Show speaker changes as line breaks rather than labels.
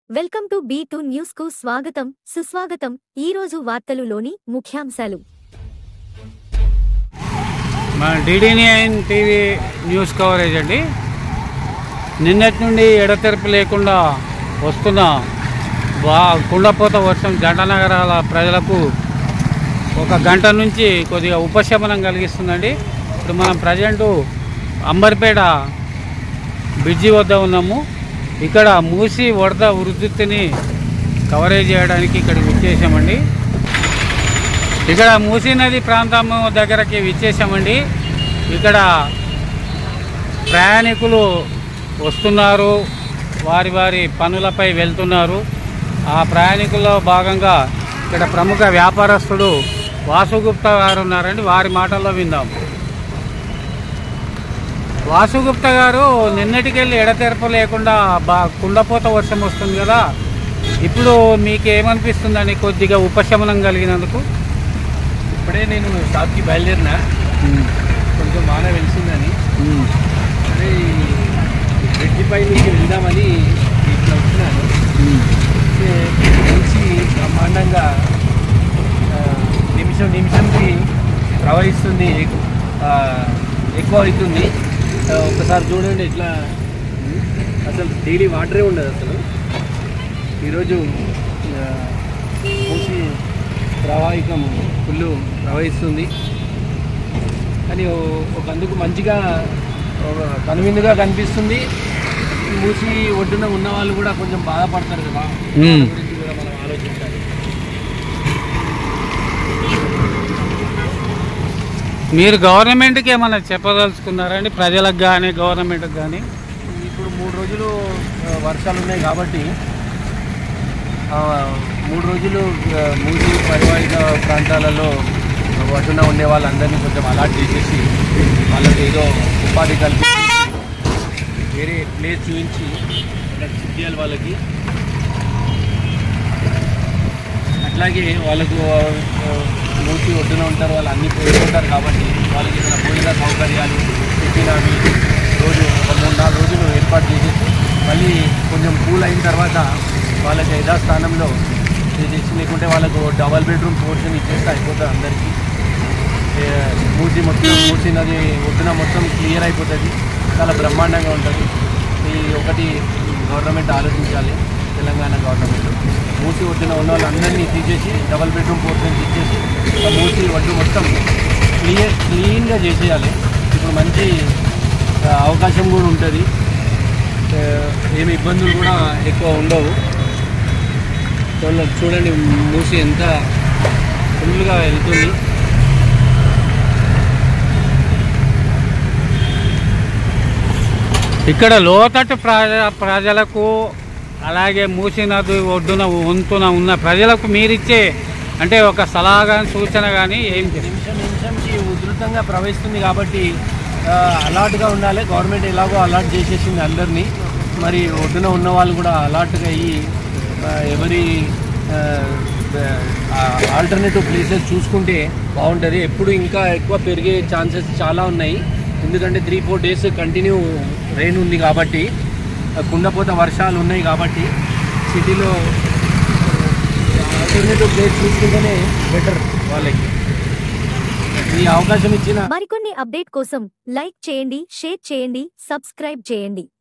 Welcome to B two news కు స్వాగతం సుస్వాగతం ఈ రోజు వార్తలులోని ముఖ్యాంశాలు
మన DD nine TV news coverage అండి నిన్నటి నుండి ఎడతెరపి లేకుండా వస్తున్న బా కుండపోత వర్షం జంట నగరాల ప్రజలకు ఒక గంట నుంచి కొద్దిగా ఉపశమనం కలిగిస్తుందండి ఇప్పుడు మనం ప్రజెంటు అంబర్పేట బ్రిడ్జి వద్ద ఉన్నాము ఇక్కడ మూసి వరద వృద్ధిని కవరేజ్ చేయడానికి ఇక్కడికి వచ్చేసామండి ఇక్కడ మూసీ నది ప్రాంతం దగ్గరకి విచ్చేసామండి ఇక్కడ ప్రయాణికులు వస్తున్నారు వారి వారి పనులపై వెళ్తున్నారు ఆ ప్రయాణికుల్లో భాగంగా ఇక్కడ ప్రముఖ వ్యాపారస్తుడు వాసుగుప్తా గారు ఉన్నారండి వారి మాటల్లో విందాం వాసుగుప్త గారు నిన్నటికెళ్ళి ఎడతెరప లేకుండా బా కుండపోత వర్షం వస్తుంది కదా ఇప్పుడు మీకు ఏమనిపిస్తుందండి కొద్దిగా ఉపశమనం కలిగినందుకు
ఇప్పుడే నేను షాప్కి బయలుదేరిన కొంచెం వాన వెలిసిందని అదే బ్రిడ్జి పై నుంచి వెళ్దామని ఇట్లా వచ్చినాను అయితే మంచి బ్రహ్మాండంగా ఆ, నిమిషం నిమిషంకి ప్రవహిస్తుంది ఆ, ఎక్కువ అవుతుంది ఆ, ఒకసారి చూడండి ఇట్లా అసలు డైలీ వాటరే ఉండదు అసలు ఈరోజు ఆ, మూసి ప్రవాహికం ఫుల్ ప్రవహిస్తుంది కానీ ఓ- ఒక అందుకు మంచిగా ఒక కనువిందుగా కనిపిస్తుంది మూసి ఒడ్డున ఉన్న వాళ్ళు కూడా కొంచెం బాధపడతారు కదా
మ్మ్.
దాని గురించి కూడా మనం ఆలోచించాలి
మీరు గవర్నమెంట్కి ఏమైనా చెప్పదలుచుకున్నారండి ప్రజలకు కానీ గవర్నమెంట్కి కానీ
ఇప్పుడు మూడు రోజులు ఆ, వర్షాలు ఉన్నాయి కాబట్టి ఆ, మూడు రోజులు ఆ, మూసి పరివాహిక ప్రాంతాలలో ఒడ్డున ఉండే వాళ్ళందరినీ కొంచెం అలర్ట్ చేసేసి వాళ్ళకి ఏదో ఉపాధి కల్పించి వేరే ప్లేస్ చూపించి సిద్ధియాలి వాళ్ళకి అట్లాగే వాళ్ళకు ఆ, మూసి ఒడ్డున ఉంటారు వాళ్ళు అన్ని పోయిపోతారు కాబట్టి వాళ్ళకి ఏదైనా భోజన సౌకర్యాలు టిఫిన్ అవి రోజు ఒక మూడు నాలుగు రోజులు ఏర్పాటు చేసేసి మళ్ళీ కొంచెం కూల్ అయిన తర్వాత వాళ్ళకి యథాస్థానంలో చేసేసి లేకుంటే వాళ్ళకు డబల్ బెడ్రూమ్ పోర్షన్ ఇచ్చేస్తే అయిపోతుంది అందరికీ ఏ, మూసి మొత్తం మూసి నది ఒడ్డున మొత్తం క్లియర్ అయిపోతుంది చాలా బ్రహ్మాండంగా ఉంటుంది ఈ ఒకటి గవర్నమెంట్ ఆలోచించాలి తెలంగాణ గవర్నమెంట్ మూసి ఒడ్డున ఉన్న వాళ్ళందరినీ తీసేసి డబల్ బెడ్రూమ్ పోర్షన్స్ ఇచ్చేసి ఆ మూసి ఒడ్డు మొత్తం క్లియర్ క్లీన్గా చేసేయాలి ఇప్పుడు మంచి ఆ, అవకాశం కూడా ఉంటుంది ఆ, ఏమి ఇబ్బందులు కూడా ఎక్కువ ఉండవు చూడ- చూడండి మూసి ఎంత ఫుల్గా వెళ్తుంది
ఇక్కడ లోతట్టు ప్రజ ప్రజలకు అలాగే మూసీ నది ఒడ్డున వంతున ఉన్న ప్రజలకు మీరిచ్చే అంటే ఒక సలహా కానీ సూచన కానీ ఏం చేస్తారు
నిమిషం నిమిషంకి ఉధృతంగా ప్రవహిస్తుంది కాబట్టి ఆ, అలర్ట్గా ఉండాలి గవర్నమెంట్ ఎలాగో అలర్ట్ చేసేసింది అందరినీ మరి ఒడ్డున ఉన్న వాళ్ళు కూడా అలర్ట్గా అయ్యి ఆ, ఎవరి ఆల్టర్నేటివ్ ప్లేసెస్ చూసుకుంటే బాగుంటుంది ఎప్పుడు ఇంకా ఎక్కువ పెరిగే ఛాన్సెస్ చాలా ఉన్నాయి ఎందుకంటే three four days continue rain ఉంది కాబట్టి ఆ, కుండపోత వర్షాలు ఉన్నాయి కాబట్టి సిటీలో ఆల్టర్నేటివ్ ప్లేస్ చూసుకుంటేనే బెటర్ వాళ్ళకి ఈ అవకాశం ఇచ్చిన
మరికొన్ని అప్డేట్ కోసం లైక్ చేయండి షేర్ చేయండి సబ్స్క్రైబ్ చేయండి